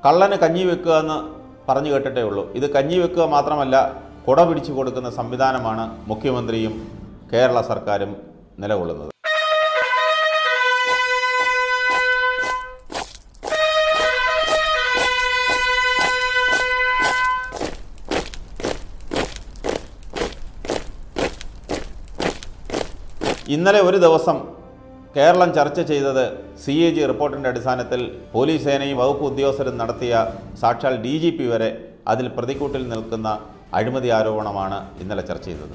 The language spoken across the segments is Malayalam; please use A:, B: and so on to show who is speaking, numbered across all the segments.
A: കള്ളന് കഞ്ഞി വെക്കുക എന്ന് പറഞ്ഞു കേട്ടിട്ടേ ഉള്ളൂ ഇത് കഞ്ഞി വെക്കുക മാത്രമല്ല കുട പിടിച്ചു കൊടുക്കുന്ന സംവിധാനമാണ് മുഖ്യമന്ത്രിയും കേരള സർക്കാരും നിലകൊള്ളുന്നത് ഇന്നലെ ഒരു ദിവസം കേരളം ചർച്ച ചെയ്തത് സി എ ജി റിപ്പോർട്ടിൻ്റെ അടിസ്ഥാനത്തിൽ പോലീസ് സേനയും വകുപ്പ് ഉദ്യോഗസ്ഥരും നടത്തിയ സാക്ഷാൽ ഡി ജി പി വരെ അതിൽ പ്രതിക്കൂട്ടിൽ നിൽക്കുന്ന അഴിമതി ആരോപണമാണ് ഇന്നലെ ചർച്ച ചെയ്തത്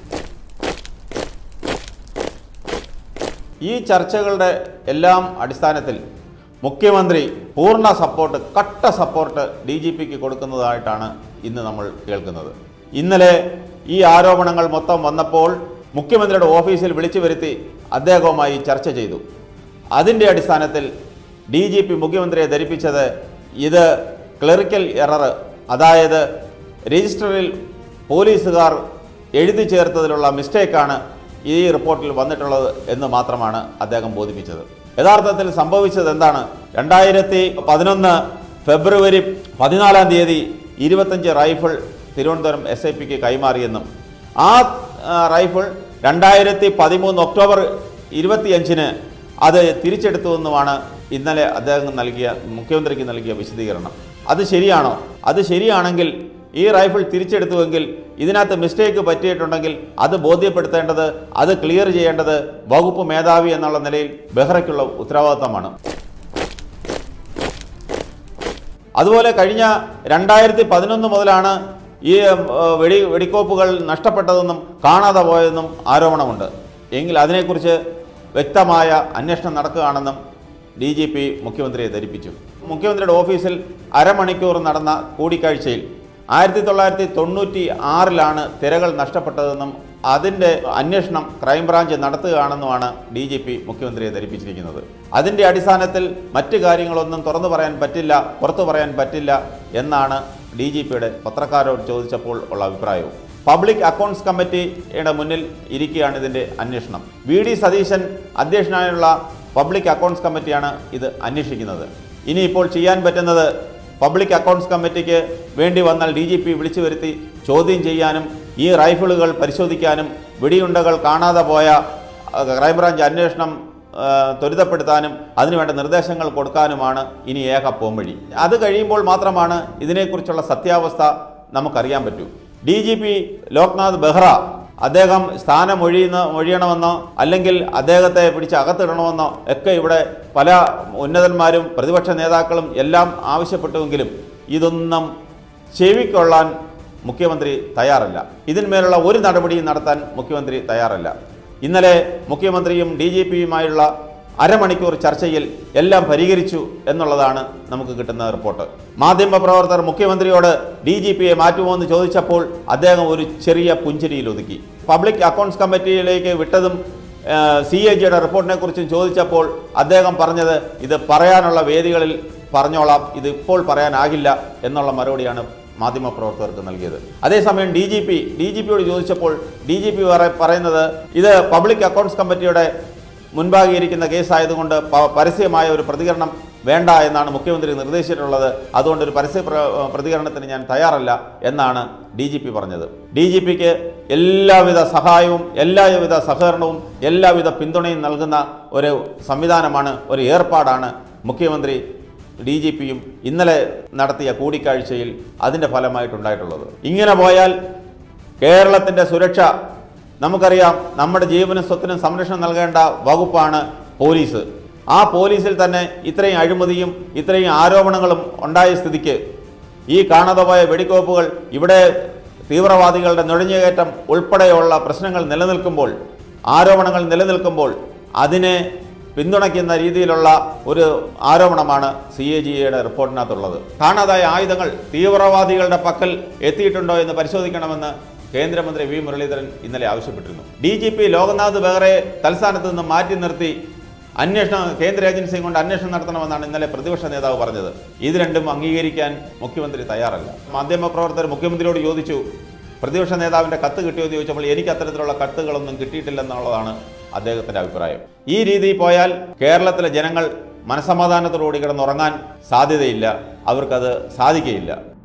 A: ഈ ചർച്ചകളുടെ എല്ലാം അടിസ്ഥാനത്തിൽ മുഖ്യമന്ത്രി പൂർണ്ണ സപ്പോർട്ട് കട്ട സപ്പോർട്ട് ഡി ജി പിക്ക് കൊടുക്കുന്നതായിട്ടാണ് ഇന്ന് നമ്മൾ കേൾക്കുന്നത് ഇന്നലെ ഈ ആരോപണങ്ങൾ മൊത്തം വന്നപ്പോൾ മുഖ്യമന്ത്രിയുടെ ഓഫീസിൽ വിളിച്ചു വരുത്തി അദ്ദേഹവുമായി ചർച്ച ചെയ്തു അതിൻ്റെ അടിസ്ഥാനത്തിൽ ഡി ജി പി മുഖ്യമന്ത്രിയെ ധരിപ്പിച്ചത് ഇത് ക്ലറിക്കൽ എറർ അതായത് രജിസ്റ്ററിൽ പോലീസുകാർ എഴുതി ചേർത്തതിലുള്ള മിസ്റ്റേക്കാണ് ഈ റിപ്പോർട്ടിൽ വന്നിട്ടുള്ളത് എന്ന് മാത്രമാണ് അദ്ദേഹം ബോധിപ്പിച്ചത് യഥാർത്ഥത്തിൽ സംഭവിച്ചത് എന്താണ് രണ്ടായിരത്തി പതിനൊന്ന് ഫെബ്രുവരി പതിനാലാം തീയതി ഇരുപത്തഞ്ച് റൈഫിൾ തിരുവനന്തപുരം എസ് ഐ പിക്ക് കൈമാറിയെന്നും ആ ആ, റൈഫിൾ രണ്ടായിരത്തി പതിമൂന്ന് ഒക്ടോബർ ഇരുപത്തിയഞ്ചിന് അത് തിരിച്ചെടുത്തുവെന്നുമാണ് ഇന്നലെ അദ്ദേഹം നൽകിയ മുഖ്യമന്ത്രിക്ക് നൽകിയ വിശദീകരണം അത് ശരിയാണോ അത് ശരിയാണെങ്കിൽ ഈ റൈഫിൾ തിരിച്ചെടുത്തുവെങ്കിൽ ഇതിനകത്ത് മിസ്റ്റേക്ക് പറ്റിയിട്ടുണ്ടെങ്കിൽ അത് ബോധ്യപ്പെടുത്തേണ്ടത് അത് ക്ലിയർ ചെയ്യേണ്ടത് വകുപ്പ് മേധാവി എന്നുള്ള നിലയിൽ ബെഹ്റയ്ക്കുള്ള ഉത്തരവാദിത്തമാണ് അതുപോലെ കഴിഞ്ഞ രണ്ടായിരത്തി പതിനൊന്ന് മുതലാണ് ഈ ഏർ, വെടി വെടിക്കോപ്പുകൾ നഷ്ടപ്പെട്ടതെന്നും കാണാതെ പോയതെന്നും ആരോപണമുണ്ട് എങ്കിൽ അതിനെക്കുറിച്ച് വ്യക്തമായ അന്വേഷണം നടക്കുകയാണെന്നും ഡി ജി പി മുഖ്യമന്ത്രിയെ ധരിപ്പിച്ചു മുഖ്യമന്ത്രിയുടെ ഓഫീസിൽ അരമണിക്കൂർ നടന്ന കൂടിക്കാഴ്ചയിൽ ആയിരത്തി തൊള്ളായിരത്തി തൊണ്ണൂറ്റി ആറിലാണ് തിരകൾ നഷ്ടപ്പെട്ടതെന്നും അതിൻ്റെ അന്വേഷണം ക്രൈംബ്രാഞ്ച് നടത്തുകയാണെന്നുമാണ് ഡി ജി പി മുഖ്യമന്ത്രിയെ ധരിപ്പിച്ചിരിക്കുന്നത് അതിൻ്റെ അടിസ്ഥാനത്തിൽ മറ്റു കാര്യങ്ങളൊന്നും തുറന്നു പറയാൻ പറ്റില്ല പുറത്തു പറയാൻ പറ്റില്ല എന്നാണ് ഡി ജി പിയുടെ പത്രക്കാരോട് ചോദിച്ചപ്പോൾ ഉള്ള അഭിപ്രായവും പബ്ലിക് അക്കൗണ്ട്സ് കമ്മിറ്റിയുടെ മുന്നിൽ ഇരിക്കുകയാണ് ഇതിൻ്റെ അന്വേഷണം വി ഡി സതീശൻ അധ്യക്ഷനായുള്ള പബ്ലിക് അക്കൗണ്ട്സ് കമ്മിറ്റിയാണ് ഇത് അന്വേഷിക്കുന്നത് ഇനിയിപ്പോൾ ചെയ്യാൻ പറ്റുന്നത് പബ്ലിക് അക്കൗണ്ട്സ് കമ്മിറ്റിക്ക് വേണ്ടി വന്നാൽ ഡി ജി പി വിളിച്ചു വരുത്തി ചോദ്യം ചെയ്യാനും ഈ റൈഫിളുകൾ പരിശോധിക്കാനും വെടിയുണ്ടകൾ കാണാതെ പോയ അഹ്, ക്രൈംബ്രാഞ്ച് അന്വേഷണം ആ, ത്വരിതപ്പെടുത്താനും അതിനുവേണ്ട നിർദ്ദേശങ്ങൾ കൊടുക്കാനുമാണ് ഇനി ഏക പോംവഴി അത് കഴിയുമ്പോൾ മാത്രമാണ് ഇതിനെക്കുറിച്ചുള്ള സത്യാവസ്ഥ നമുക്കറിയാൻ പറ്റൂ D G P Loknath Behera അദ്ദേഹം സ്ഥാനം ഒഴിയുന്ന ഒഴിയണമെന്നോ അല്ലെങ്കിൽ അദ്ദേഹത്തെ പിടിച്ച് അകത്തിടണമെന്നോ ഒക്കെ ഇവിടെ പല ഉന്നതന്മാരും പ്രതിപക്ഷ നേതാക്കളും എല്ലാം ആവശ്യപ്പെട്ടുവെങ്കിലും ഇതൊന്നും ചെവിക്കൊള്ളാൻ മുഖ്യമന്ത്രി തയ്യാറല്ല ഇതിന്മേലുള്ള ഒരു നടപടിയും നടത്താൻ മുഖ്യമന്ത്രി തയ്യാറല്ല ഇന്നലെ മുഖ്യമന്ത്രിയും ഡി ജി പിയുമായുള്ള അരമണിക്കൂർ ചർച്ചയിൽ എല്ലാം പരിഹരിച്ചു എന്നുള്ളതാണ് നമുക്ക് കിട്ടുന്ന റിപ്പോർട്ട് മാധ്യമപ്രവർത്തകർ മുഖ്യമന്ത്രിയോട് ഡി ജി പിയെ മാറ്റുമോ എന്ന് ചോദിച്ചപ്പോൾ അദ്ദേഹം ഒരു ചെറിയ പുഞ്ചിരിയിൽ ഒതുക്കി പബ്ലിക് അക്കൗണ്ട്സ് കമ്മിറ്റിയിലേക്ക് വിട്ടതും സി എ ജിയുടെ റിപ്പോർട്ടിനെ കുറിച്ചും ചോദിച്ചപ്പോൾ അദ്ദേഹം പറഞ്ഞത് ഇത് പറയാനുള്ള വേദികളിൽ പറഞ്ഞോളാം ഇത് ഇപ്പോൾ പറയാനാകില്ല എന്നുള്ള മറുപടിയാണ് മാധ്യമപ്രവർത്തകർക്ക് നൽകിയത് അതേസമയം D G P D G പിയോട് ചോദിച്ചപ്പോൾ ഡി ജി പി പറയുന്നത് ഇത് പബ്ലിക് അക്കൗണ്ട്സ് കമ്മിറ്റിയുടെ മുൻപാകെ ഇരിക്കുന്ന കേസായതുകൊണ്ട് പ- പരസ്യമായ ഒരു പ്രതികരണം വേണ്ട എന്നാണ് മുഖ്യമന്ത്രി നിർദ്ദേശിച്ചിട്ടുള്ളത് അതുകൊണ്ട് ഒരു പരസ്യ പ്ര- പ്രതികരണത്തിന് ഞാൻ തയ്യാറല്ല എന്നാണ് ഡി ജി പി പറഞ്ഞത് ഡി ജി പിക്ക് എല്ലാവിധ സഹായവും എല്ലാവിധ സഹകരണവും എല്ലാവിധ പിന്തുണയും നൽകുന്ന ഒരു സംവിധാനമാണ് ഒരു ഏർപ്പാടാണ് മുഖ്യമന്ത്രി ഡി ജി പിയും ഇന്നലെ നടത്തിയ കൂടിക്കാഴ്ചയിൽ അതിൻ്റെ ഫലമായിട്ടുണ്ടായിട്ടുള്ളത് ഇങ്ങനെ പോയാൽ കേരളത്തിൻ്റെ സുരക്ഷ നമുക്കറിയാം നമ്മുടെ ജീവനും സ്വത്തിനും സംരക്ഷണം നൽകേണ്ട വകുപ്പാണ് പോലീസ് ആ പോലീസിൽ തന്നെ ഇത്രയും അഴിമതിയും ഇത്രയും ആരോപണങ്ങളും ഉണ്ടായ സ്ഥിതിക്ക് ഈ കാണാതെ പോയ വെടിക്കോപ്പുകൾ ഇവിടെ തീവ്രവാദികളുടെ നുഴഞ്ഞുകയറ്റം ഉൾപ്പെടെയുള്ള പ്രശ്നങ്ങൾ നിലനിൽക്കുമ്പോൾ ആരോപണങ്ങൾ നിലനിൽക്കുമ്പോൾ അതിനെ പിന്തുണയ്ക്കുന്ന രീതിയിലുള്ള ഒരു ആരോപണമാണ് സി എ ജിയുടെ റിപ്പോർട്ടിനകത്തുള്ളത് കാണാതായ ആയുധങ്ങൾ തീവ്രവാദികളുടെ പക്കൽ എത്തിയിട്ടുണ്ടോ എന്ന് പരിശോധിക്കണമെന്ന് കേന്ദ്രമന്ത്രി വി മുരളീധരൻ ഇന്നലെ ആവശ്യപ്പെട്ടിരുന്നു ഡി ജി പി ലോകനാഥ് ബെഹ്റയെ തൽസ്ഥാനത്ത് നിന്ന് മാറ്റി നിർത്തി അന്വേഷണം കേന്ദ്ര ഏജൻസിയും കൊണ്ട് അന്വേഷണം നടത്തണമെന്നാണ് ഇന്നലെ പ്രതിപക്ഷ നേതാവ് പറഞ്ഞത് ഇത് രണ്ടും അംഗീകരിക്കാൻ മുഖ്യമന്ത്രി തയ്യാറല്ല മാധ്യമപ്രവർത്തകർ മുഖ്യമന്ത്രിയോട് ചോദിച്ചു പ്രതിപക്ഷ നേതാവിൻ്റെ കത്ത് കിട്ടിയോ എന്ന് ചോദിച്ചപ്പോൾ എനിക്ക് അത്തരത്തിലുള്ള കത്തുകളൊന്നും കിട്ടിയിട്ടില്ലെന്നുള്ളതാണ് അദ്ദേഹത്തിൻ്റെ അഭിപ്രായം ഈ രീതിയിൽ പോയാൽ കേരളത്തിലെ ജനങ്ങൾ മനസമാധാനത്തോടുകൂടി കിടന്നുറങ്ങാൻ സാധ്യതയില്ല അവർക്കത് സാധിക്കുകയില്ല